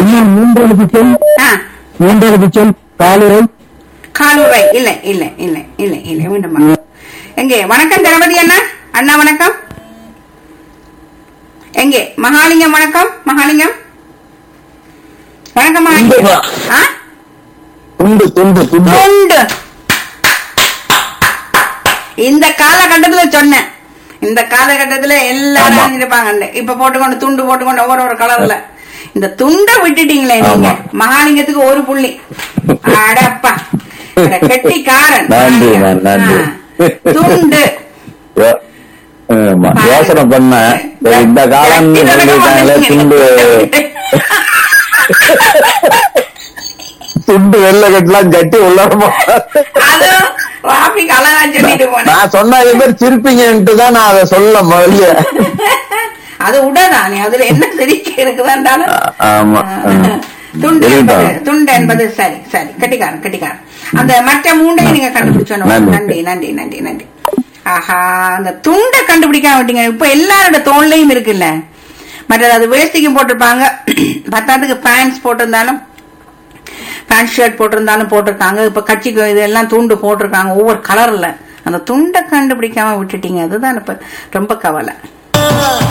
இன்னும் மூன்றாவது சொல் ஆ மூன்றாவது சொல் காலுரை காலுரை இல்ல இல்ல இல்ல இல்ல இல்ல மீண்டும் வா. எங்கே வணக்கம் தளபதி அண்ணா அண்ணா வணக்கம் எங்கே மகாலிங்கம் வணக்கம் மகாலிங்கம் வணக்கம் மகாலிங்கம் உண்டுமா. ஆ துண்டு துண்டு துண்டு துண்டு இந்த காலகட்டத்துல சொன்னேன் இந்த காலகட்டத்துல எல்லாரும் ஆமா. அணிஞ்சிருப்பாங்க இப்ப போட்டுக்கொண்டு துண்டு போட்டுக்கொண்டு ஒவ்வொரு ஒரு கலர்ல இந்த துண்டை விட்டுட்டீங்களே நீங்க ஆமா. மகாலிங்கத்துக்கு ஒரு புள்ளி அடப்பா அட கெட்டிக்காரன் நன்றி, மகாலிங்கம். நன்றி. ஆ. துண்டு யோ- ஆமா, யோசனை பண்ண இந்த காலம் கட்டி தொடங்க சொல்லிட்டாங்களே துண்டு துண்டு வெள்ளை கட்டலாம் கட்டி உள்ளாரமா அதுவும் ராபிக் அழகா சொல்லிட்டு போனேன் நான் சொன்ன இது பேர் சிரிப்பீங்கன்ட்டு தான் நான் அதை சொல்ல முதல்ல அது உடதானே அதுல என்ன சிரிக்க இருக்குதான்டாலும் ஆமா ஆ. துண்டு என்பது இருக்கட்டும். துண்டு என்பது சரி சரி கட்டிக்காரன் கட்டிக்காரன் அந்த மற்ற மூண்டையும் நீங்க கண்டுபிடிச்சோம் நன்றி. நன்றி நன்றி நன்றி நன்றி ஆஹா அந்த துண்டை கண்டுபிடிக்காம விட்டீங்க இப்ப எல்லாரோட தோல்லையும் இருக்குல்ல மற்றது அது வேஷ்டிக்கும் போட்டிருப்பாங்க பத்தாத்துக்கு பேண்ட்ஸ் போட்டிருந்தாலும் பேண்ட் ஷர்ட் போட்டிருந்தாலும் போட்டிருக்காங்க இப்ப கட்சிக்கு இதெல்லாம் துண்டு போட்டிருக்காங்க ஒவ்வொரு கலர்ல அந்த துண்டை கண்டுபிடிக்காம விட்டுட்டீங்க அதுதான் இப்ப ரொம்ப கவலை